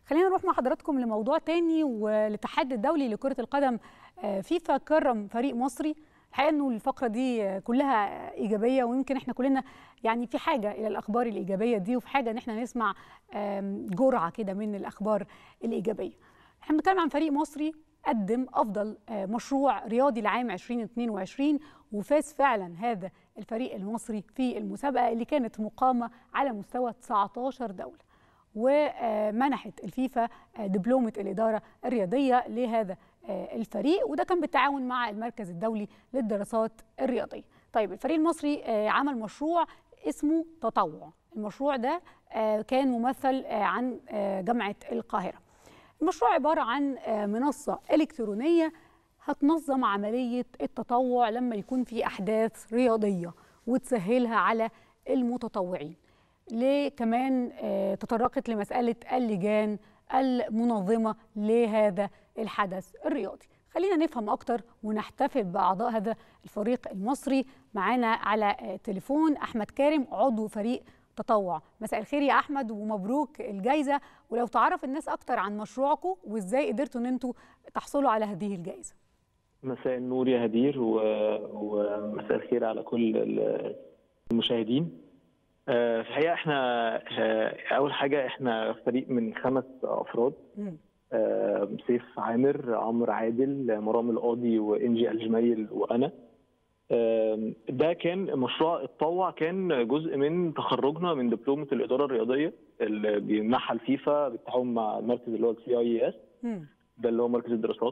خلينا نروح مع حضراتكم لموضوع تاني والاتحاد الدولي لكرة القدم فيفا كرم فريق مصري الحقيقه انه الفقره دي كلها ايجابيه ويمكن احنا كلنا يعني في حاجه الى الاخبار الايجابيه دي وفي حاجه ان احنا نسمع جرعه كده من الاخبار الايجابيه. احنا بنتكلم عن فريق مصري قدم افضل مشروع رياضي لعام 2022 وفاز فعلا هذا الفريق المصري في المسابقه اللي كانت مقامه على مستوى 19 دوله. ومنحت الفيفا دبلومه الاداره الرياضيه لهذا الفريق وده كان بالتعاون مع المركز الدولي للدراسات الرياضيه. طيب الفريق المصري عمل مشروع اسمه تطوع. المشروع ده كان ممثل عن جامعه القاهره. المشروع عباره عن منصه الكترونيه هتنظم عمليه التطوع لما يكون في احداث رياضيه وتسهلها على المتطوعين. ليه كمان تطرقت لمسألة اللجان المنظمة لهذا الحدث الرياضي خلينا نفهم أكتر ونحتفل بأعضاء هذا الفريق المصري معانا على تليفون أحمد كارم عضو فريق تطوع مساء الخير يا أحمد ومبروك الجايزة ولو تعرف الناس أكتر عن مشروعكم وإزاي قدرتوا أن أنتوا تحصلوا على هذه الجائزة مساء النور يا هدير ومساء الخير على كل المشاهدين في الحقيقه احنا اول حاجه احنا فريق من خمس افراد سيف عامر عمرو عادل مرام القاضي وانجي الجميل وانا ده كان مشروع التطوع كان جزء من تخرجنا من دبلومه الاداره الرياضيه اللي بيمنحها الفيفا بالتعاون مع المركز اللي هو السي اي اس ده اللي هو مركز الدراسات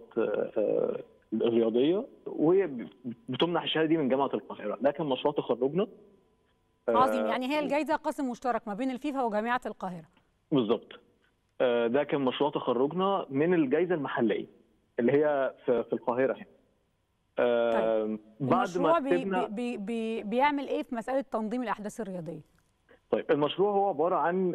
الرياضيه وهي بتمنح الشهاده دي من جامعه القاهره ده كان مشروع تخرجنا عظيم يعني هي الجائزه قسم مشترك ما بين الفيفا وجامعه القاهره بالظبط ده كان مشروع تخرجنا من الجائزه المحليه اللي هي في, في القاهره هنا طيب. بعد ما بي بي بي بيعمل ايه في مساله تنظيم الاحداث الرياضيه طيب المشروع هو عباره عن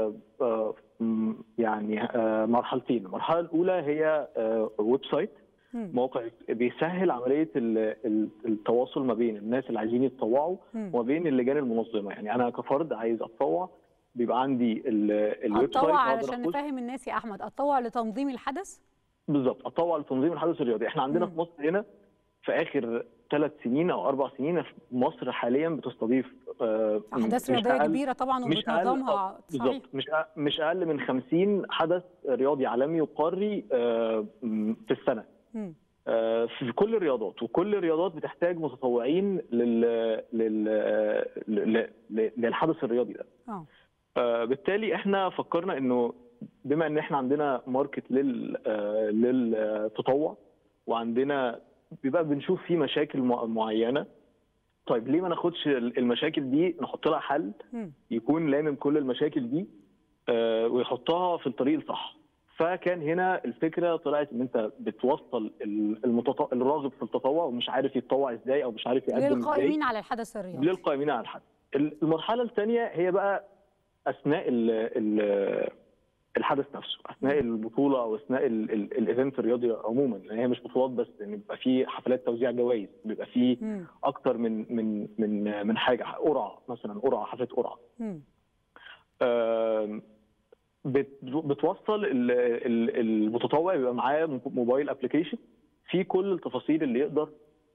يعني مرحلتين المرحله الاولى هي ويب سايت موقع بيسهل عمليه التواصل ما بين الناس اللي عايزين يتطوعوا وما بين اللجان المنظمه يعني انا كفرد عايز اتطوع بيبقى عندي الويب سايت اتطوع علشان نفهم الناس يا احمد اتطوع لتنظيم الحدث بالظبط اتطوع لتنظيم الحدث الرياضي احنا عندنا مم. في مصر هنا في اخر ثلاث سنين او اربع سنين في مصر حاليا بتستضيف احداث رياضيه كبيره طبعا وبتنظمها بالظبط مش مش اقل من 50 حدث رياضي عالمي وقاري في السنه م. في كل الرياضات وكل الرياضات بتحتاج متطوعين لل... لل... للحدث الرياضي ده آه. بالتالي احنا فكرنا انه بما ان احنا عندنا ماركت لل... للتطوع وعندنا بيبقى بنشوف فيه مشاكل معينه طيب ليه ما ناخدش المشاكل دي نحط لها حل يكون لامم كل المشاكل دي آه ويحطها في الطريق الصح فكان هنا الفكره طلعت ان انت بتوصل المتط... الراغب في التطوع ومش عارف يتطوع ازاي او مش عارف يقدم ازاي للقائمين على الحدث الرياضي للقائمين على الحدث المرحله الثانيه هي بقى اثناء ال ال الحدث نفسه اثناء البطوله او اثناء الايفنت الرياضي عموما لان هي مش بطولات بس يعني بيبقى في حفلات توزيع جوائز بيبقى في اكتر من من من من حاجه قرعه مثلا قرعه حفله قرعه آه بتوصل المتطوع يبقى معاه موبايل ابلكيشن في كل التفاصيل اللي يقدر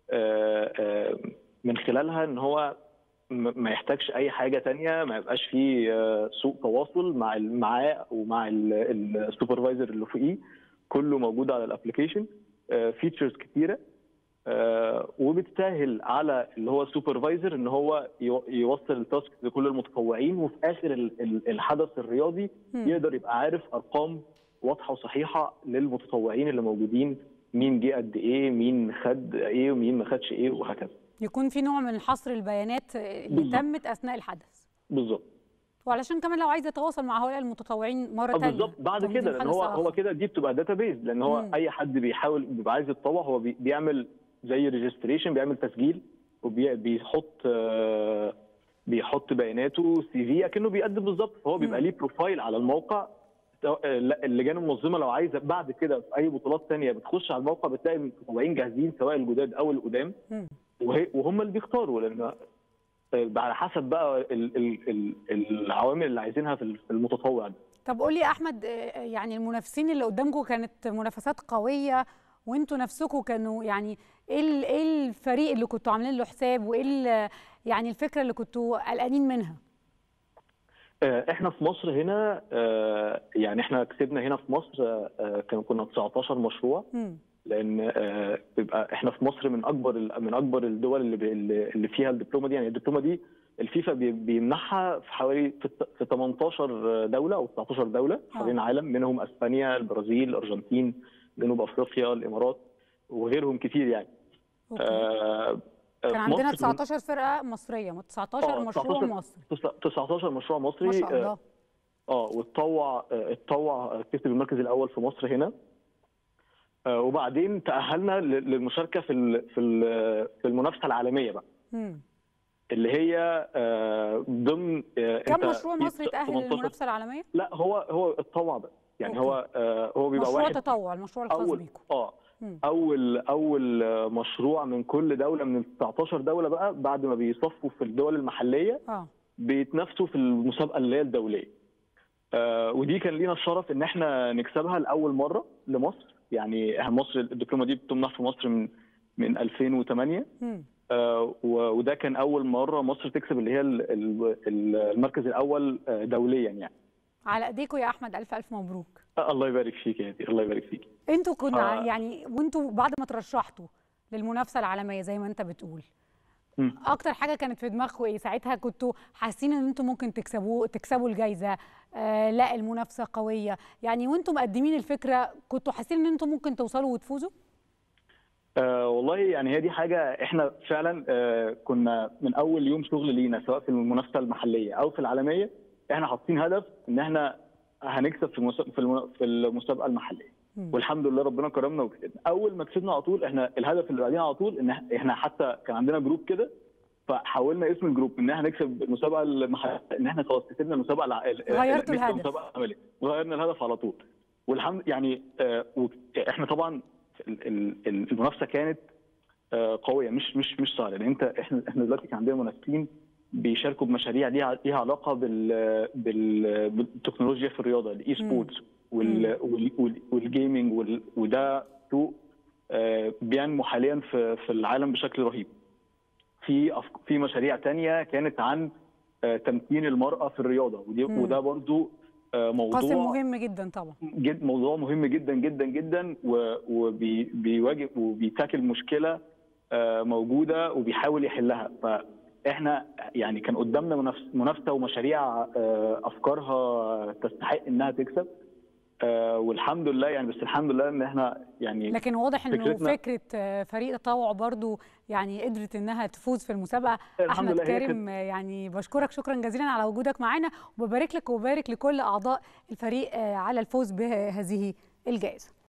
من خلالها ان هو ما يحتاجش اي حاجه تانية ما يبقاش فيه سوء تواصل مع معاه ومع السوبرفايزر اللي فوقيه كله موجود على الابلكيشن فيتشرز كتيره وبتسهل على اللي هو السوبرفايزر ان هو يوصل التاسك لكل المتطوعين وفي اخر الحدث الرياضي يقدر يبقى عارف ارقام واضحه وصحيحه للمتطوعين اللي موجودين مين جه قد ايه مين خد ايه ومين ما خدش ايه وهكذا يكون في نوع من حصر البيانات اللي بالزبط. تمت اثناء الحدث بالظبط وعلشان كمان لو عايز يتواصل مع هؤلاء المتطوعين مره ثانيه بالظبط بعد كده لان هو هو كده دي بتبقى داتا بيز لان هو مم. اي حد بيحاول بيبقى عايز يتطوع هو بيعمل زي ريجستريشن بيعمل تسجيل وبيحط بيحط بياناته سي في اكنه بيقدم بالظبط هو بيبقى ليه بروفايل على الموقع اللجان المنظمه لو عايزه بعد كده في اي بطولات ثانيه بتخش على الموقع بتلاقي المتطوعين جاهزين سواء الجداد او القدام وهم اللي بيختاروا لان على حسب بقى ال ال ال العوامل اللي عايزينها في المتطوع ده طب قول لي يا احمد آه، يعني المنافسين اللي قدامكم كانت منافسات قويه وانتوا نفسكم كانوا يعني ايه ال- ايه الفريق اللي كنتوا عاملين له حساب وايه ال- يعني الفكره اللي كنتوا قلقانين منها آه، احنا في مصر هنا آه، يعني احنا كسبنا هنا في مصر آه، كان كنا 19 مشروع مم. لان آه، بيبقى احنا في مصر من اكبر ال- من اكبر الدول اللي بي- اللي اللي فيها الدبلومه دي يعني الدبلومه دي الفيفا بي- بيمنحها في حوالي في الت- في 18 دوله او 19 دوله حوالين العالم منهم اسبانيا البرازيل الارجنتين جنوب افريقيا الامارات وغيرهم كتير يعني أوكي. آه، كان في عندنا مصر 19 فرقه مصريه 19 آه، مشروع 19 مصري 19 مشروع مصري ما شاء آه، الله اه واتطوع آه، اتطوع آه، كسب المركز الاول في مصر هنا آه، وبعدين تاهلنا ل- للمشاركه في ال- في ال- في المنافسه العالميه بقى مم. اللي هي آه، ضمن آه، كم أنت مشروع في مصري تاهل 18 للمنافسه العالميه لا هو هو اتطوع بس يعني أوكي. هو آه، هو بيبقى مشروع واحد تطوع المشروع الخاص اول بيكم اه مم. اول اول آه، مشروع من كل دوله من ال 19 دوله بقى بعد ما بيصفوا في الدول المحليه اه بيتنافسوا في المسابقه اللي هي الدوليه. آه ودي كان لينا الشرف ان احنا نكسبها لاول مره لمصر يعني مصر الدبلومه دي بتمنح في مصر من من 2008 مم. آه و- وده كان اول مره مصر تكسب اللي هي ال- ال- ال- المركز الاول آه، دوليا يعني. على ايديكم يا احمد الف الف مبروك آه الله يبارك فيك يا هدي الله يبارك فيك. انتوا كنا آه. يعني وانتوا بعد ما ترشحتوا للمنافسه العالميه زي ما انت بتقول مم. اكتر حاجه كانت في دماغكم ايه ساعتها كنتوا حاسين ان انتوا ممكن تكسبوا تكسبوا الجائزه آه لا المنافسه قويه يعني وانتوا مقدمين الفكره كنتوا حاسين ان انتوا ممكن توصلوا وتفوزوا آه والله يعني هي دي حاجة احنا فعلا آه كنا من أول يوم شغل لينا سواء في المنافسة المحلية أو في العالمية احنا حاطين هدف إن احنا هنكسب في المسابقة في المنا- في المسابقة المحلية مم. والحمد لله ربنا كرمنا وكسبنا أول ما كسبنا على طول احنا الهدف اللي بعدين على طول إن احنا حتى كان عندنا جروب كده فحولنا اسم الجروب ان احنا نكسب المسابقه المحليه ان احنا خلاص كسبنا المسابقه الع... غيرتوا نكسب الهدف. المسابقه العمليه وغيرنا الهدف على طول والحمد يعني آه و- احنا طبعا ال- ال- ال- المنافسه كانت آه قويه مش مش مش سهله لان انت احنا احنا دلوقتي كان عندنا منافسين بيشاركوا بمشاريع ليها ليها علاقه بال بال بالتكنولوجيا في الرياضه الاي سبورتس وال وال- وال- والجيمنج وال- وده سوق آه، بينمو حاليا في في العالم بشكل رهيب. في أف- في مشاريع تانية كانت عن آه، تمكين المرأة في الرياضة ودي مم. وده برضو آه، موضوع قاسم مهم جدا طبعا جد موضوع مهم جدا جدا جدا وبيواجه وبيتاكل مشكله آه، موجوده وبيحاول يحلها فاحنا يعني كان قدامنا منافس- منافسه ومشاريع آه، افكارها تستحق انها تكسب آه، والحمد لله يعني بس الحمد لله ان احنا يعني لكن واضح انه فكرتنا- فكره آه، فريق تطوع برضو يعني قدرت انها تفوز في المسابقه الحمد احمد لله هي كارم آه، يعني بشكرك شكرا جزيلا على وجودك معنا وببارك لك وببارك لكل اعضاء الفريق آه، على الفوز بهذه الجائزه